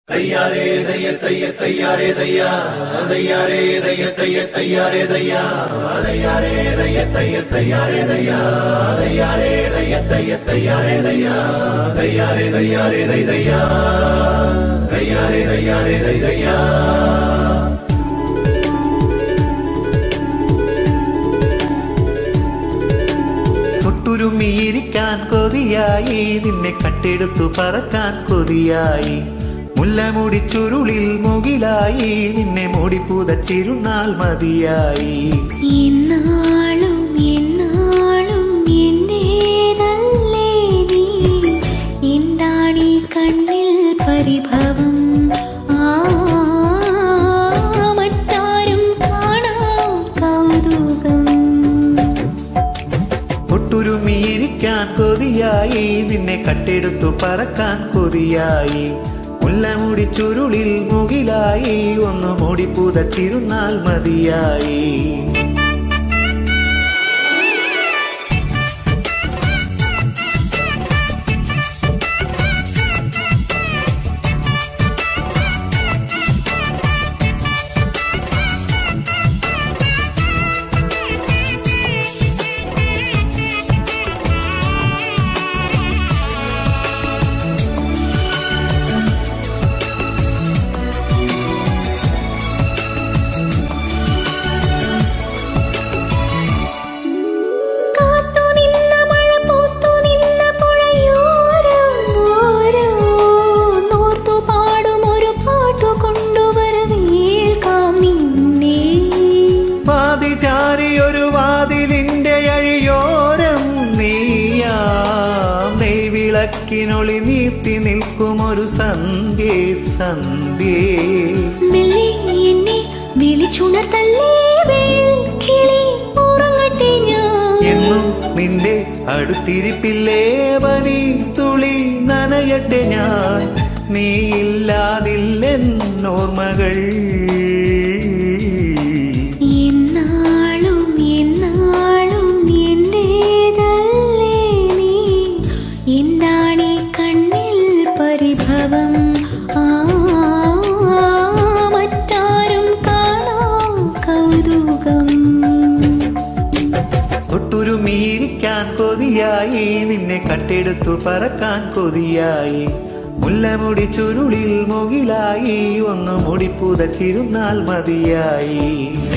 തയ്യാറേ തയ്യ തയ്യ തയ്യാറേ തയ്യ തയ്യാറേ തയ്യ തയ്യ തയ്യാറേ തയ്യ തയ്യാറേ തയ്യ തയ്യ തയ്യാറേ തയ്യ തയ്യാറേ തയ്യ തയ്യ തയ്യാറേ തയ്യ തയ്യാറേ തയ്യാറേ തൈ തയ്യ തയ്യാറേ തയ്യാറേ തൈ തയ്യ തൊട്ടുരുമ്മിയിരിക്കാൻ കൊതിയായി നിന്നെ കട്ടെടുത്തു പറക്കാൻ കൊതിയായി മുല്ലമുടി ചുരുളിൽ മുകിലായി നിന്നെ മൂടി പുതച്ചിരുന്നാൽ മതിയായി എന്നാളും എന്നാളും എന്റേതല്ലേ നീ എന്താണീ കണ്ണിൽ പരിഭവം ആ മറ്റാരും കാണാം കൗതുകം തൊട്ടുരുമ്മിയിരിക്കാൻ കൊതിയായി നിന്നെ കട്ടെടുത്തു പറക്കാൻ കൊതിയായി മുല്ലമുടി ചുരുളിൽ മുകിലായി ഒന്ന് മൂടി പുതച്ചിരുന്നാൽ മതിയായി കാത്തു നിന്ന മഴ പൂത്തു നിന്ന പുഴയോരം ഓരോ നോർത്തു പാടും ഒരു പാട്ടു കൊണ്ടുവരവേൽക്കാം നിന്നെ വാതി ചാരിയൊരു വാതിലിന്റെ അഴിയോരം നീയാം നെയ്വിളക്കിനൊളി നീർത്തി നിൽക്കും ഒരു സന്ധ്യേ സന്ധ്യേ മെല്ലെ എന്നെ വിളിച്ചുണർത്തല്ലേ വേൽ കിളി ഉറങ്ങട്ടെ ഞാൻ എന്നും നിന്റെ അടുത്തിരിപ്പില്ലേ പനി തുളി നനയട്ടെ ഞാൻ നീയില്ലാതില്ലെന്നോർമ്മകൾ എന്നാളും എന്നാളും എന്റേതല്ലേ നീ എന്താണീ കണ്ണിൽ പരിഭവം ആ മറ്റാരും കാണാം കൗതുകം തൊട്ടുരുമിയിരിക്കാൻ കൊതിയായി നിന്നെ കട്ടെടുത്തു പറക്കാൻ കൊതിയായി മുല്ലമുടി ചുരുളിൽ മുകിലായി ഒന്ന് മുടി പുതച്ചിരുന്നാൽ മതിയായി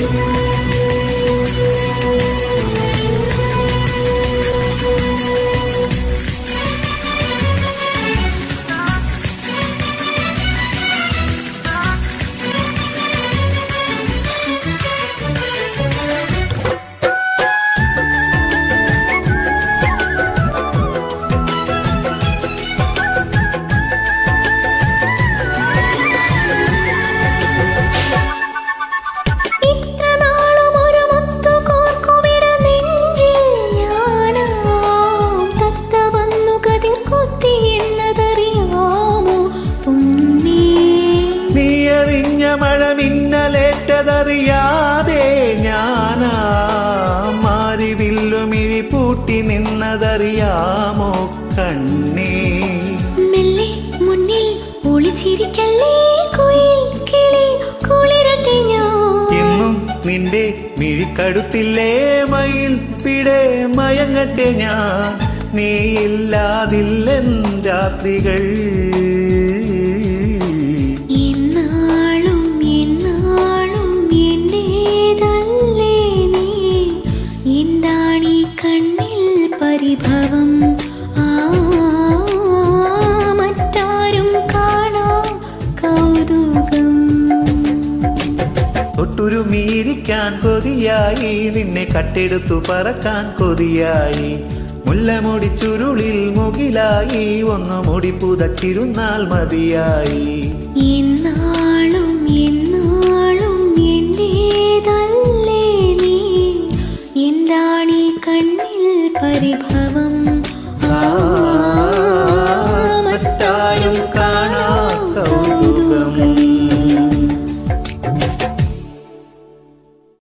ഇത്ര നാളും ഒരു മുത്തു കോർക്കുമിട നെഞ്ചിൽ ഞാനാം തത്ത വന്നു കതിർ കൊത്തി എന്നതറിയാമോ ഉണ്ണി നീ എറിഞ്ഞ മഴ മിന്നലേറ്റതറിയാതെ ഞാനാ മാറി വില്ലുമിഴി പൂട്ടി നിന്നതറിയാമോ കണ്ണേ മെല്ലെ മുന്നിൽ ഒളിച്ചിരിക്കല്ലേ കുയിൽ കിളി കുളിരട്ടെ ഞാൻ എന്നും നിന്റെ മിഴിക്കടുത്തില്ലേ മയിൽ പിടെ മയങ്ങട്ടെ ഞാൻ നീയില്ലാതില്ലെൻ രാത്രികൾ എന്നാളും എന്നാളും എന്റേതല്ലേ നീ എന്താണീ കണ്ണിൽ പരിഭവം ആ മറ്റാരും കാണാം കൗതുകം തൊട്ടുരുമിയിരിക്കാൻ കൊതിയായി നിന്നെ കട്ടെടുത്തു പറക്കാൻ കൊതിയായി മുല്ലമുടി ചുരുളിൽ മുകിലായി ഒന്ന് മുടി പുതച്ചിരുന്നാൽ മതിയായി എന്നാളും എന്നാളും എന്റേതല്ലേ നീ എന്താണീ കണ്ണിൽ പരിഭവം